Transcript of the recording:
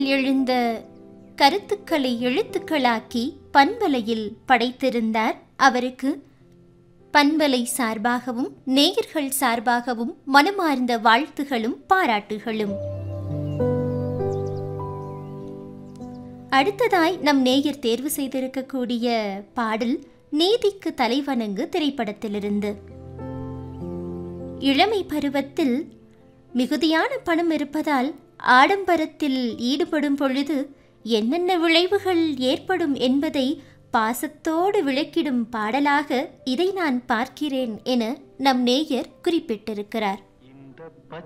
எழுந்த கருத்துக்களை எழுத்துக்களாக்கி பண்பலையில் படைத்திருந்தார் அவருக்கு பண்பலை சார்பாகவும் நேயர்கள் சார்பாகவும் மனமார்ந்த வாழ்த்துகளும் பாராட்டுகளும் அடுத்ததாய் நம் நேயர் தேர்வு செய்திருக்கக்கூடிய பாடல் நீதிக்கு தலைவணங்கு திரைப்படத்திலிருந்து இளமை பருவத்தில் மிகுதியான பணம் இருப்பதால் ஆடம்பரத்தில் ஈடுபடும் பொழுது என்னென்ன விளைவுகள் ஏற்படும் என்பதை பாசத்தோடு விளக்கிடும் பாடலாக இதை நான் பார்க்கிறேன் என நம் நேயர் குறிப்பிட்டிருக்கிறார்